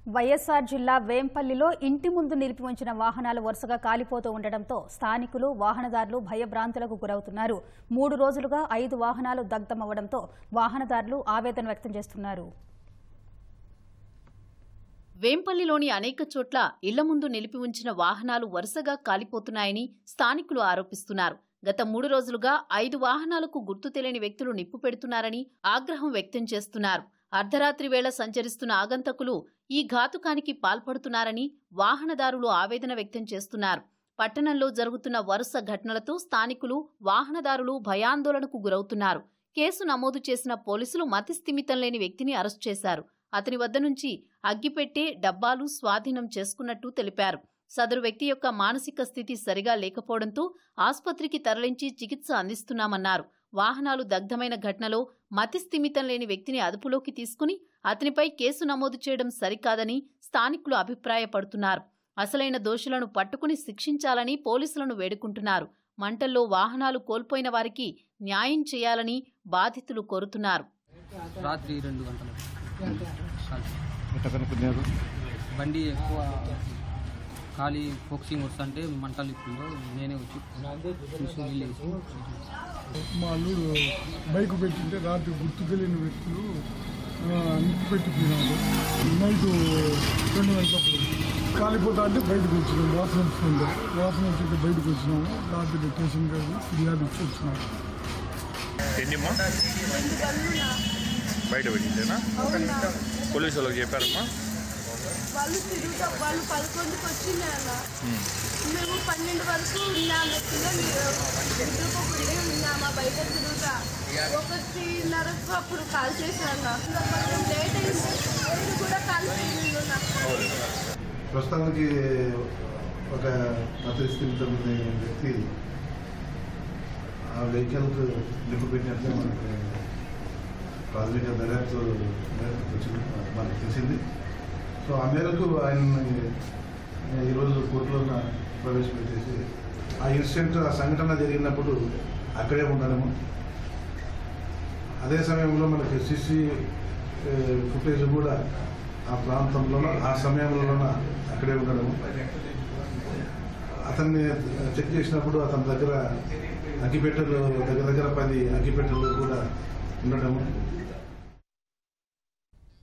వైఎస్ఆర్ జిల్లా వేంపల్లిలో ఇంటి ముందు నిలిపి ఉంచిన వాహనాలు వరుసగా కాలిపోతూ ఉండటంతో స్థానికులు వాహనదారులు భయభ్రాంతులకు గురవుతున్నారు మూడు రోజులుగా ఐదు వాహనాలు దగ్ధమవ్వడంతో వాహనదారులు ఆవేదన వ్యక్తం చేస్తున్నారు వేంపల్లిలోని అనేక చోట్ల ఇళ్ల ముందు నిలిపి ఉంచిన వాహనాలు వరుసగా కాలిపోతున్నాయని స్థానికులు ఆరోపిస్తున్నారు గత మూడు రోజులుగా ఐదు వాహనాలకు గుర్తు తెలియని వ్యక్తులు నిప్పు పెడుతున్నారని ఆగ్రహం వ్యక్తం చేస్తున్నారు అర్ధరాత్రి వేళ సంచరిస్తున్న ఆగంతకులు ఈ ఘాతుకానికి పాల్పడుతున్నారని వాహనదారులు ఆవేదన వ్యక్తం చేస్తున్నారు పట్టణంలో జరుగుతున్న వరుస ఘటనలతో స్థానికులు వాహనదారులు భయాందోళనకు గురవుతున్నారు కేసు నమోదు చేసిన పోలీసులు మతిస్థిమితం లేని వ్యక్తిని అరెస్ట్ చేశారు అతని వద్ద నుంచి అగ్గిపెట్టే డబ్బాలు స్వాధీనం చేసుకున్నట్టు తెలిపారు సదరు వ్యక్తి యొక్క మానసిక స్థితి సరిగా లేకపోవడంతో ఆసుపత్రికి తరలించి చికిత్స అందిస్తున్నామన్నారు వాహనాలు దగ్ధమైన ఘటనలో మతిస్థిమితం లేని వ్యక్తిని అదుపులోకి తీసుకుని అతనిపై కేసు నమోదు చేయడం సరికాదని స్థానికులు అభిప్రాయపడుతున్నారు అసలైన దోషులను పట్టుకుని శిక్షించాలని పోలీసులను వేడుకుంటున్నారు మంటల్లో వాహనాలు కోల్పోయిన వారికి న్యాయం చేయాలని బాధితులు కోరుతున్నారు రాత్రి రెండు గంటలు ఎట్లా కనుక్కున్నారు బండి ఎక్కువ ఖాళీ ఫోక్సింగ్ వస్తుంటే మంటలు ఇప్పుల్లో నేనే వచ్చి చూసి వెళ్ళేసి మా అల్లుడు బైక్ పెట్టింటే రాత్రి గుర్తు తెలియని వ్యక్తులు ఆ, నిప్పు పెట్టిపోయినాడు నైట్ రెండు గంటలప్పుడు కాలిపోతా అంటే బయటకు వచ్చినాం వాసన వస్తుంది వాసన వచ్చి బయటకు వచ్చినాము రాత్రి స్టేషన్ గారు ఫిర్యాదు ఇచ్చి వచ్చినాము ఎన్నిమ్మా బయట పెట్టిందేనా పోలీసు వాళ్ళకి చెప్పారమ్మా వాళ్ళు తిరుగుతాం వాళ్ళు పదకొండుకి వచ్చిందన్న మేము పన్నెండు వరకు ఉన్నాము పిల్లలు నిద్రపోకుండా ఉన్నామా బయట తిరుగుతా ఒకటిన్నరకు అప్పుడు కాల్ చేశాను కొంచెం లేట్ అయింది నేను కూడా కాల్ చేయలేదు నాకు ప్రస్తుతానికి ఒక మతస్థిమితం వ్యక్తి ఆ వెహికల్కు నిప్పు పెట్టినట్లే మనకి ప్రాథమిక దర్యాప్తు మేరకు వచ్చింది మనకు తెలిసింది సో ఆ మేరకు ఆయన్ని ఈరోజు కోర్టులో ప్రవేశపెట్టేసి ఆ ఇన్సిడెంట్ ఆ సంఘటన జరిగినప్పుడు అక్కడే ఉండడము అదే సమయంలో మనకి సిసి ఫుటేజ్ కూడా ఆ ప్రాంతంలోనూ ఆ సమయంలోన అక్కడే ఉండడము అతన్ని చెక్ చేసినప్పుడు అతని దగ్గర అగ్గిపెట్టెలు దగ్గర దగ్గర పది అగ్గిపెట్టెలు కూడా ఉండడము